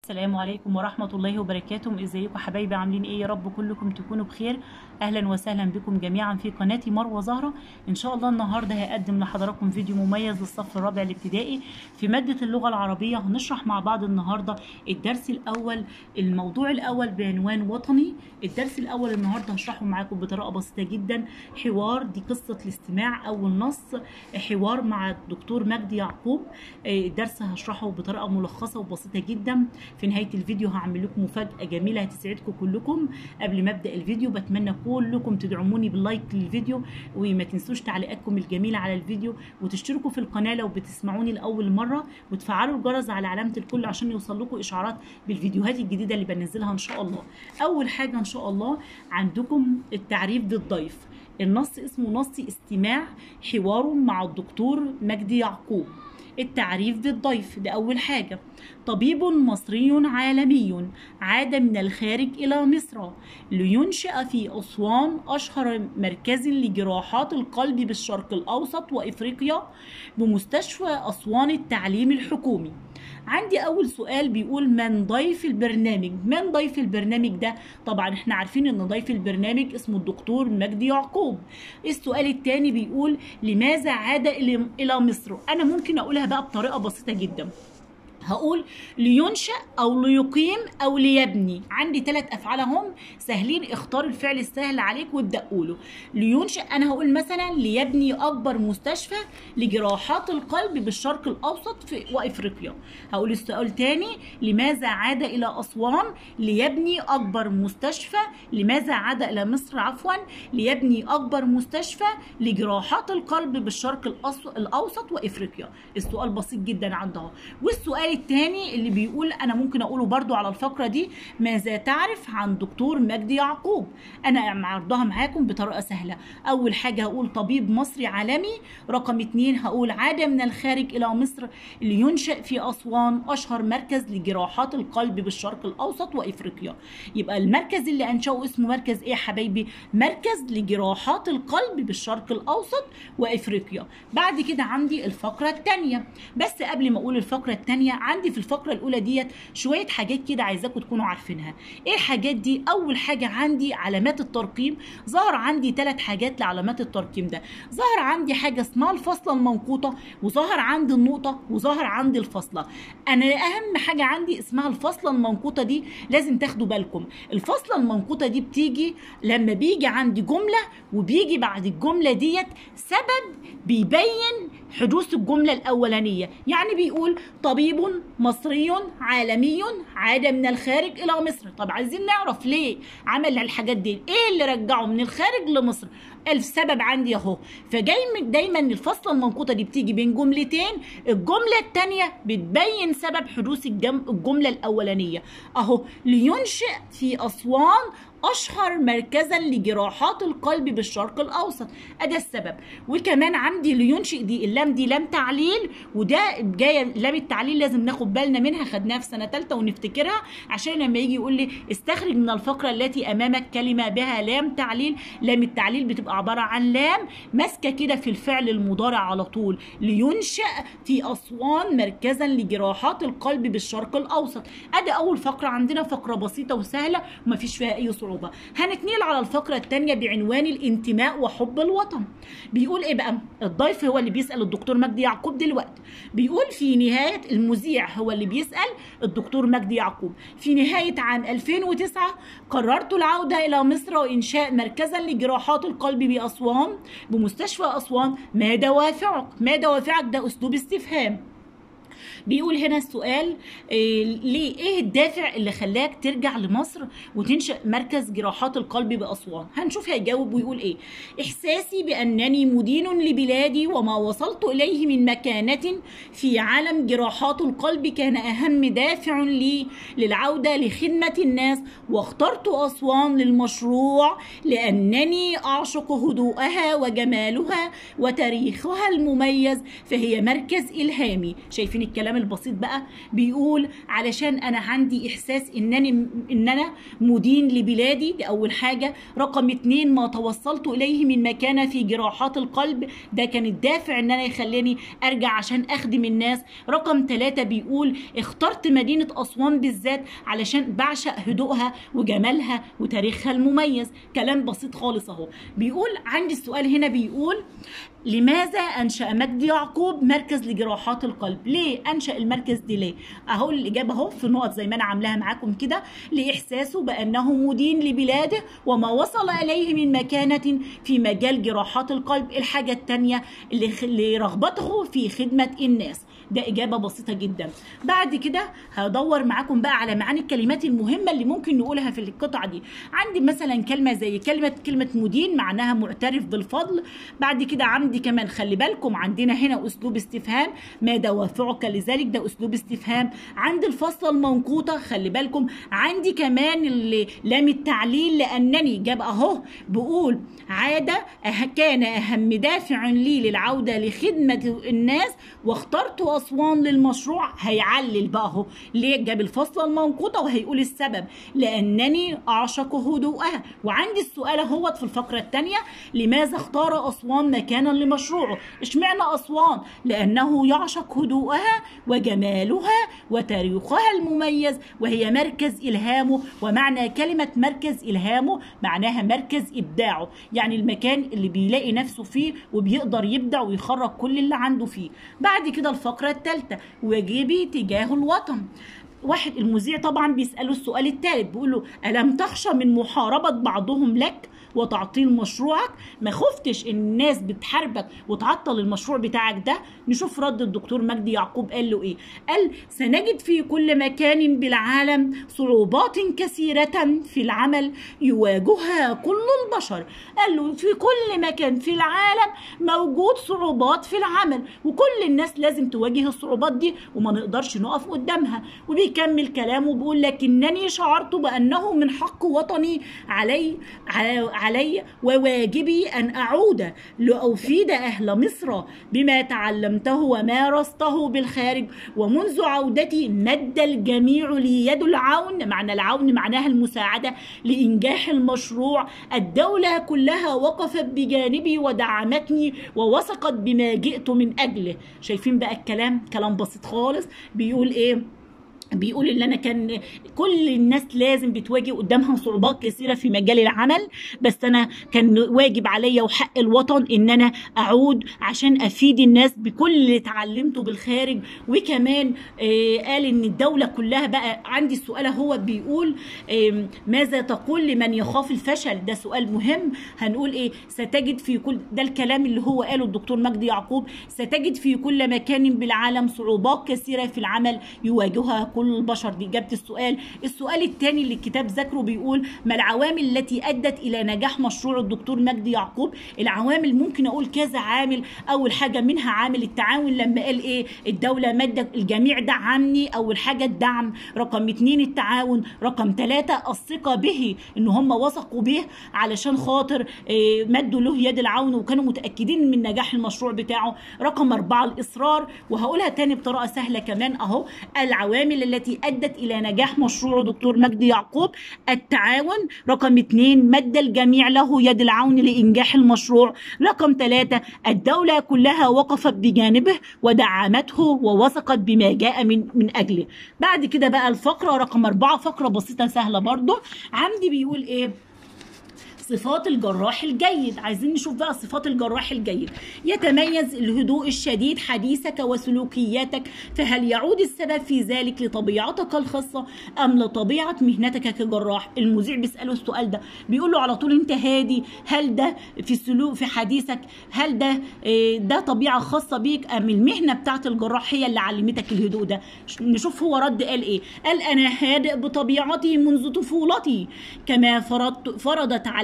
السلام عليكم ورحمة الله وبركاته ازيكم حبايبي عاملين ايه يا رب كلكم تكونوا بخير اهلا وسهلا بكم جميعا في قناتي مروة زهرة ان شاء الله النهاردة هقدم لحضراتكم فيديو مميز للصف الرابع الابتدائي في مادة اللغة العربية هنشرح مع بعض النهاردة الدرس الاول الموضوع الاول بعنوان وطني الدرس الاول النهاردة هشرحه معاكم بطريقة بسيطة جدا حوار دي قصة الاستماع او النص حوار مع الدكتور مجدي يعقوب آه، الدرس هشرحه بطريقة ملخصة وبسيطة جدا في نهايه الفيديو هعمل لكم مفاجاه جميله هتسعدكم كلكم قبل ما ابدا الفيديو بتمنى كلكم تدعموني باللايك للفيديو وما تنسوش تعليقاتكم الجميله على الفيديو وتشتركوا في القناه لو بتسمعوني لاول مره وتفعلوا الجرس على علامه الكل عشان يوصل لكم اشعارات بالفيديوهات الجديده اللي بنزلها ان شاء الله اول حاجه ان شاء الله عندكم التعريف بالضيف النص اسمه نص استماع حوار مع الدكتور مجدي يعقوب التعريف بالضيف ده أول حاجة طبيب مصري عالمي عاد من الخارج إلى مصر لينشئ في أسوان أشهر مركز لجراحات القلب بالشرق الأوسط وإفريقيا بمستشفى أسوان التعليم الحكومي عندي اول سؤال بيقول من ضيف البرنامج من ضيف البرنامج ده طبعا احنا عارفين ان ضيف البرنامج اسمه الدكتور مجدي يعقوب السؤال الثاني بيقول لماذا عاد الى إلى مصر انا ممكن اقولها بقى بطريقه بسيطه جدا هقول لينشأ أو ليقيم أو ليبني عندي ثلاث أفعال هم سهلين اختار الفعل السهل عليك وابدأ قوله لينشأ أنا هقول مثلا ليبني أكبر مستشفى لجراحات القلب بالشرق الأوسط في وإفريقيا هقول السؤال تاني لماذا عاد إلى أسوان ليبني أكبر مستشفى لماذا عاد إلى مصر عفوا ليبني أكبر مستشفى لجراحات القلب بالشرق الأص- الأوسط وإفريقيا السؤال بسيط جدا عندها والسؤال الثاني اللي بيقول انا ممكن اقوله برضو على الفقره دي ماذا تعرف عن دكتور مجدي يعقوب انا معرضها معاكم بطريقه سهله اول حاجه هقول طبيب مصري عالمي رقم اتنين هقول عاد من الخارج الى مصر لينشئ في اسوان اشهر مركز لجراحات القلب بالشرق الاوسط وافريقيا يبقى المركز اللي انشاه اسمه مركز ايه يا حبايبي مركز لجراحات القلب بالشرق الاوسط وافريقيا بعد كده عندي الفقره الثانيه بس قبل ما اقول الفقره الثانيه عندي في الفقره الاولى ديت شويه حاجات كده عايزاكم تكونوا عارفينها ايه الحاجات دي اول حاجه عندي علامات الترقيم ظهر عندي ثلاث حاجات لعلامات الترقيم ده ظهر عندي حاجه اسمها الفاصله المنقوطه وظهر عندي النقطه وظهر عندي الفاصله انا اهم حاجه عندي اسمها الفاصله المنقوطه دي لازم تاخدوا بالكم الفاصله المنقوطه دي بتيجي لما بيجي عندي جمله وبيجي بعد الجمله ديت سبب بيبين حدوث الجملة الأولانية يعني بيقول طبيب مصري عالمي عاد من الخارج إلى مصر طب عايزين نعرف ليه عمل الحاجات دي إيه اللي رجعه من الخارج لمصر السبب عندي اهو فجاي من- دايما الفصلة المنقوطة دي بتيجي بين جملتين الجملة التانية بتبين سبب حدوث الجم... الجملة الأولانية اهو لينشئ في أسوان اشهر مركزا لجراحات القلب بالشرق الاوسط ادي السبب وكمان عندي لينشئ دي اللام دي لام تعليل وده جايه لام التعليل لازم ناخد بالنا منها خدناها في سنه ثالثه ونفتكرها عشان لما يجي يقول لي استخرج من الفقره التي امامك كلمه بها لام تعليل لام التعليل بتبقى عباره عن لام ماسكه كده في الفعل المضارع على طول لينشئ في اسوان مركزا لجراحات القلب بالشرق الاوسط ادي اول فقره عندنا فقره بسيطه وسهله ومفيش فيها اي صعوبه هنتنقل على الفقره الثانيه بعنوان الانتماء وحب الوطن بيقول ايه بقى الضيف هو اللي بيسال الدكتور مجدي يعقوب دلوقتي بيقول في نهايه المذيع هو اللي بيسال الدكتور مجدي يعقوب في نهايه عام 2009 قررت العوده الى مصر وانشاء مركزا لجراحات القلب باسوان بمستشفى اسوان ما دوافعك ما دوافعك ده اسلوب استفهام بيقول هنا السؤال إيه ليه ايه الدافع اللي خلاك ترجع لمصر وتنشأ مركز جراحات القلب بأسوان هنشوف هيجاوب ويقول ايه احساسي بانني مدين لبلادي وما وصلت اليه من مكانة في عالم جراحات القلب كان اهم دافع لي للعودة لخدمة الناس واخترت اسوان للمشروع لانني اعشق هدوءها وجمالها وتاريخها المميز فهي مركز الهامي شايفين الكلام البسيط بقى بيقول علشان انا عندي احساس انني ان انا مدين لبلادي دي اول حاجه رقم اتنين ما توصلت اليه من مكانه في جراحات القلب ده كان الدافع ان انا يخليني ارجع عشان اخدم الناس رقم ثلاثة بيقول اخترت مدينه اسوان بالذات علشان بعشق هدوءها وجمالها وتاريخها المميز كلام بسيط خالص اهو بيقول عندي السؤال هنا بيقول لماذا انشا مجدي يعقوب مركز لجراحات القلب ليه انشا المركز دي ليه اهو الاجابه اهو في نقط زي ما انا عاملاها معاكم كده لاحساسه بانه مدين لبلاده وما وصل اليه من مكانه في مجال جراحات القلب الحاجه الثانيه لرغبته في خدمه الناس ده إجابة بسيطة جدا بعد كده هدور معاكم بقى على معاني الكلمات المهمة اللي ممكن نقولها في القطعة دي عندي مثلا كلمة زي كلمة كلمة مدين معناها معترف بالفضل بعد كده عندي كمان خلي بالكم عندنا هنا أسلوب استفهام ما دوافعك لذلك ده أسلوب استفهام عند الفصل المنقوطة خلي بالكم عندي كمان اللي لام التعليل لأنني جاب أهو بقول عادة أه كان أهم دافع لي للعودة لخدمة الناس واخترت أسوان للمشروع هيعلل بقى أهو ليه جاب الفصل المنقوطة وهيقول السبب لأنني أعشق هدوءها وعندي السؤال اهوت في الفقرة الثانية لماذا اختار أسوان مكانا لمشروعه اشمعنى أسوان لأنه يعشق هدوءها وجمالها وتاريخها المميز وهي مركز إلهامه ومعنى كلمة مركز إلهامه معناها مركز إبداعه يعني المكان اللي بيلاقي نفسه فيه وبيقدر يبدع ويخرج كل اللي عنده فيه بعد كده الفقرة الثالثة واجبي تجاه الوطن واحد المذيع طبعا بيسأله السؤال الثالث بيقول له ألم تخشى من محاربة بعضهم لك وتعطيل مشروعك ما خفتش ان الناس بتحاربك وتعطل المشروع بتاعك ده نشوف رد الدكتور مجدي يعقوب قال له ايه قال سنجد في كل مكان بالعالم صعوبات كثيرة في العمل يواجهها كل البشر قال له في كل مكان في العالم موجود صعوبات في العمل وكل الناس لازم تواجه الصعوبات دي وما نقدرش نقف قدامها وبيكمل كلامه بيقول لكنني شعرت بأنه من حق وطني علي علي وواجبي أن أعود لأفيد أهل مصر بما تعلمته ومارسته بالخارج ومنذ عودتي مد الجميع لي يد العون معنى العون معناها المساعدة لإنجاح المشروع الدولة كلها وقفت بجانبي ودعمتني ووثقت بما جئت من أجله شايفين بقى الكلام كلام بسيط خالص بيقول إيه بيقول ان انا كان كل الناس لازم بتواجه قدامها صعوبات كثيره في مجال العمل بس انا كان واجب عليا وحق الوطن ان انا اعود عشان افيد الناس بكل اللي اتعلمته بالخارج وكمان آه قال ان الدوله كلها بقى عندي السؤال هو بيقول آه ماذا تقول لمن يخاف الفشل ده سؤال مهم هنقول ايه ستجد في كل ده الكلام اللي هو قاله الدكتور مجدي يعقوب ستجد في كل مكان بالعالم صعوبات كثيره في العمل يواجهها كل البشر دي اجابه السؤال السؤال الثاني اللي الكتاب ذكره بيقول ما العوامل التي ادت الى نجاح مشروع الدكتور مجدي يعقوب العوامل ممكن اقول كذا عامل اول حاجه منها عامل التعاون لما قال ايه الدوله مدت الجميع دعمني اول حاجه الدعم رقم اتنين التعاون رقم ثلاثة الثقه به ان هم وثقوا به علشان خاطر إيه مدوا له يد العون وكانوا متاكدين من نجاح المشروع بتاعه رقم أربعة الاصرار وهقولها تاني بطريقه سهله كمان اهو العوامل التي أدت إلى نجاح مشروع دكتور مجدي يعقوب التعاون رقم اثنين مد الجميع له يد العون لإنجاح المشروع رقم ثلاثة الدولة كلها وقفت بجانبه ودعمته ووثقت بما جاء من من أجله بعد كده بقى الفقرة رقم أربعة فقرة بسيطة سهلة برضو عندي بيقول إيه صفات الجراح الجيد عايزين نشوف بقى صفات الجراح الجيد يتميز الهدوء الشديد حديثك وسلوكياتك فهل يعود السبب في ذلك لطبيعتك الخاصة أم لطبيعة مهنتك كجراح المذيع بيسأله السؤال ده بيقول له على طول انت هادي هل ده في السلوك في حديثك هل ده ده طبيعة خاصة بيك أم المهنة بتاعت الجراح هي اللي علمتك الهدوء ده نشوف هو رد قال ايه قال أنا هادئ بطبيعتي منذ طفولتي كما فرضت فرضت علي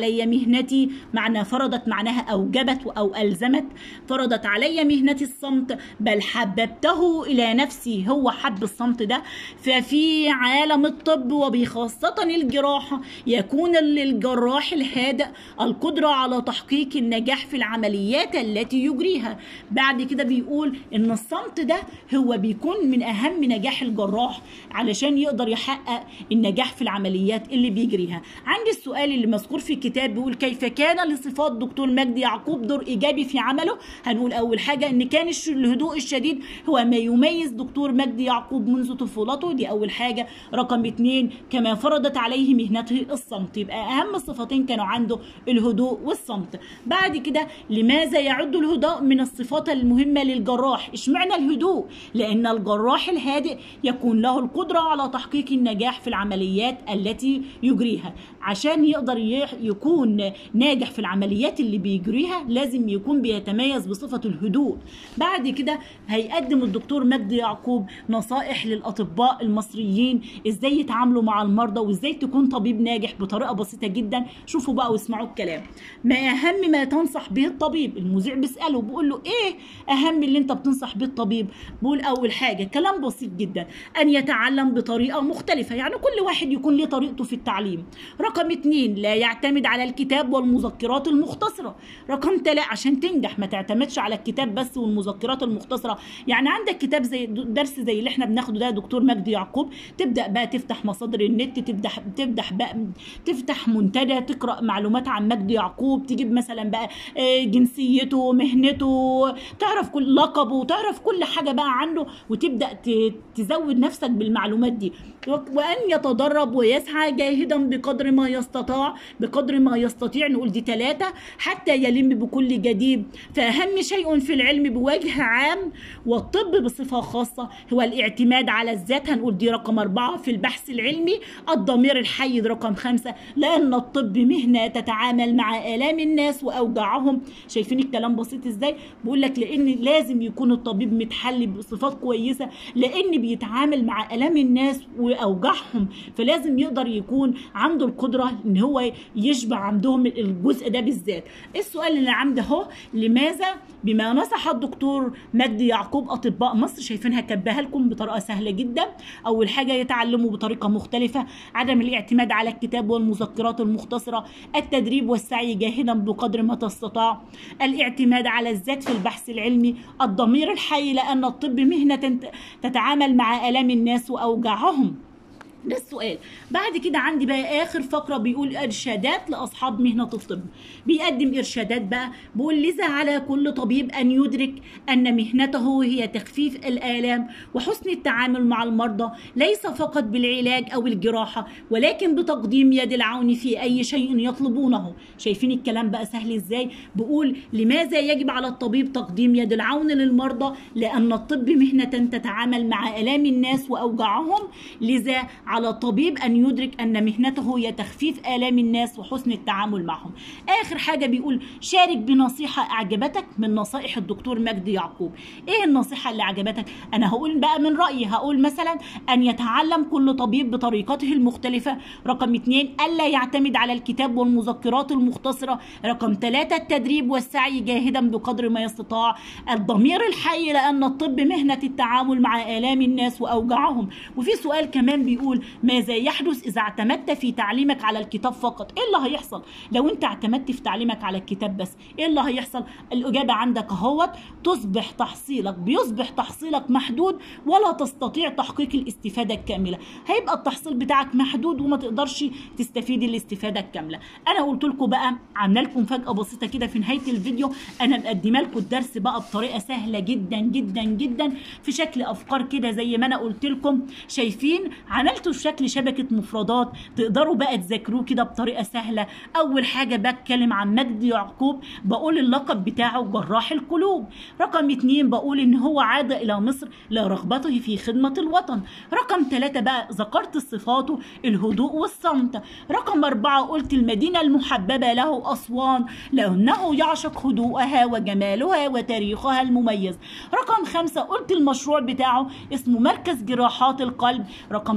علي مهنتي معنى فرضت معناها أوجبت أو ألزمت فرضت علي مهنتي الصمت بل حببته إلى نفسي هو حب الصمت ده ففي عالم الطب وبخاصة الجراحة يكون للجراح الهادئ القدرة على تحقيق النجاح في العمليات التي يجريها بعد كده بيقول إن الصمت ده هو بيكون من أهم نجاح الجراح علشان يقدر يحقق النجاح في العمليات اللي بيجريها عندي السؤال اللي مذكور في الكتاب بيقول كيف كان لصفات دكتور مجدي يعقوب دور إيجابي في عمله هنقول أول حاجة إن كان الش- الهدوء الشديد هو ما يميز دكتور مجدي يعقوب منذ طفولته دي أول حاجة رقم اتنين كما فرضت عليه مهنته الصمت يبقى أهم صفتين كانوا عنده الهدوء والصمت بعد كده لماذا يعد الهدوء من الصفات المهمة للجراح اشمعنى الهدوء لأن الجراح الهادئ يكون له القدرة على تحقيق النجاح في العمليات التي يجريها عشان يقدر يح- يكون ناجح في العمليات اللي بيجريها لازم يكون بيتميز بصفة الهدوء بعد كده هيقدم الدكتور مجدي يعقوب نصائح للأطباء المصريين ازاي يتعاملوا مع المرضى وازاي تكون طبيب ناجح بطريقة بسيطة جدا شوفوا بقى واسمعوا الكلام ما أهم ما تنصح به الطبيب المذيع بيسأله بيقول له ايه أهم اللي انت بتنصح به الطبيب بيقول أول حاجة كلام بسيط جدا أن يتعلم بطريقة مختلفة يعني كل واحد يكون له طريقته في التعليم رقم اتنين لا يعتمد على الكتاب والمذكرات المختصرة رقم تلاتة عشان تنجح ما تعتمدش على الكتاب بس والمذكرات المختصرة يعني عندك كتاب زي درس زي اللي احنا بناخده ده دكتور مجدي يعقوب تبدأ بقى تفتح مصادر النت تفتح تفتح بقى تفتح منتدى تقرأ معلومات عن مجدي يعقوب تجيب مثلا بقى آه، جنسيته مهنته تعرف كل لقبه تعرف كل حاجة بقى عنه وتبدأ ت- تزود نفسك بالمعلومات دي وأن يتدرب ويسعى جاهدا بقدر ما يستطاع بقدر ما يستطيع نقول دي ثلاثة حتى يلم بكل جديد فأهم شيء في العلم بوجه عام والطب بصفة خاصة هو الاعتماد على الذات هنقول دي رقم أربعة في البحث العلمي الضمير الحي رقم خمسة لأن الطب مهنة تتعامل مع آلام الناس وأوجاعهم شايفين الكلام بسيط ازاي بقول لك لأن لازم يكون الطبيب متحلي بصفات كويسة لأن بيتعامل مع آلام الناس وأوجاعهم فلازم يقدر يكون عنده القدرة إن هو يشبع عندهم الجزء ده بالذات السؤال اللي عندي اهو لماذا بما نصح الدكتور مجدي يعقوب أطباء مصر شايفينها كبها لكم بطريقة سهلة جدا أول حاجة يتعلموا بطريقة مختلفة عدم الاعتماد على الكتاب والمذكرات المختصرة التدريب والسعي جاهدا بقدر ما تستطاع الاعتماد على الذات في البحث العلمي الضمير الحي لأن الطب مهنة تتعامل مع آلام الناس وأوجاعهم ده السؤال بعد كده عندي بقى اخر فقره بيقول ارشادات لاصحاب مهنه الطب بيقدم ارشادات بقى بيقول لذا على كل طبيب ان يدرك ان مهنته هي تخفيف الالام وحسن التعامل مع المرضى ليس فقط بالعلاج او الجراحه ولكن بتقديم يد العون في اي شيء يطلبونه شايفين الكلام بقى سهل ازاي بيقول لماذا يجب على الطبيب تقديم يد العون للمرضى لان الطب مهنه تتعامل مع الام الناس واوجاعهم لذا على الطبيب أن يدرك أن مهنته هي تخفيف آلام الناس وحسن التعامل معهم آخر حاجة بيقول شارك بنصيحة أعجبتك من نصائح الدكتور مجدي يعقوب إيه النصيحة اللي عجبتك أنا هقول بقى من رأيي هقول مثلا أن يتعلم كل طبيب بطريقته المختلفة رقم اتنين ألا يعتمد على الكتاب والمذكرات المختصرة رقم ثلاثة التدريب والسعي جاهدا بقدر ما يستطاع الضمير الحي لأن الطب مهنة التعامل مع آلام الناس وأوجاعهم وفي سؤال كمان بيقول ماذا يحدث إذا اعتمدت في تعليمك على الكتاب فقط إيه اللي هيحصل لو أنت اعتمدت في تعليمك على الكتاب بس إيه اللي هيحصل الإجابة عندك اهوت تصبح تحصيلك بيصبح تحصيلك محدود ولا تستطيع تحقيق الاستفادة الكاملة هيبقى التحصيل بتاعك محدود وما تقدرش تستفيد الاستفادة الكاملة أنا قلت لكم بقى عامله لكم فجأة بسيطة كده في نهاية الفيديو أنا مقدمه لكم الدرس بقى بطريقة سهلة جدا جدا جدا في شكل أفكار كده زي ما أنا قلت لكم شايفين عملته في شكل شبكة مفردات تقدروا بقى تذاكروه كده بطريقة سهلة أول حاجة بتكلم عن مجدي يعقوب بقول اللقب بتاعه جراح القلوب رقم اتنين بقول إن هو عاد إلى مصر لرغبته في خدمة الوطن رقم ثلاثة بقى ذكرت صفاته الهدوء والصمت رقم أربعة قلت المدينة المحببة له أسوان لأنه يعشق هدوءها وجمالها وتاريخها المميز رقم خمسة قلت المشروع بتاعه اسمه مركز جراحات القلب رقم ستة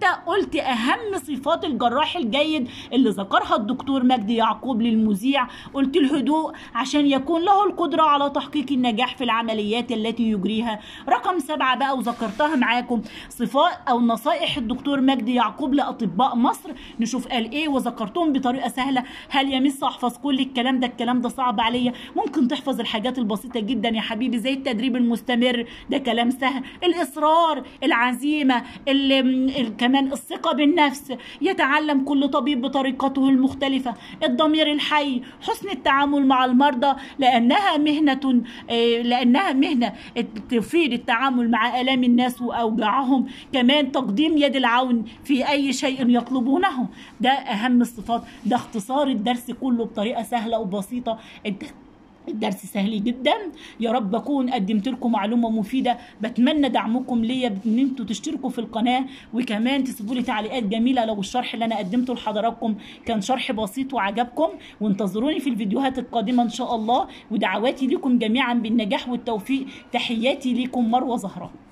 كده قلت اهم صفات الجراح الجيد اللي ذكرها الدكتور مجدي يعقوب للمذيع قلت الهدوء عشان يكون له القدره على تحقيق النجاح في العمليات التي يجريها رقم سبعة بقى وذكرتها معاكم صفات او نصائح الدكتور مجدي يعقوب لاطباء مصر نشوف قال ايه وذكرتهم بطريقه سهله هل يمس احفظ كل الكلام ده الكلام ده صعب عليا ممكن تحفظ الحاجات البسيطه جدا يا حبيبي زي التدريب المستمر ده كلام سهل الاصرار العزيمه ال ال كمان الثقه بالنفس يتعلم كل طبيب بطريقته المختلفه الضمير الحي حسن التعامل مع المرضى لانها مهنه آه، لانها مهنه تفيد التعامل مع الام الناس واوجاعهم كمان تقديم يد العون في اي شيء يطلبونه ده اهم الصفات ده اختصار الدرس كله بطريقه سهله وبسيطه الد- الدرس سهل جدا يا رب اكون قدمت لكم معلومه مفيده بتمنى دعمكم ليا ان انتوا تشتركوا في القناه وكمان تسيبوا لي تعليقات جميله لو الشرح اللي انا قدمته لحضراتكم كان شرح بسيط وعجبكم وانتظروني في الفيديوهات القادمه ان شاء الله ودعواتي لكم جميعا بالنجاح والتوفيق تحياتي لكم مروه زهراء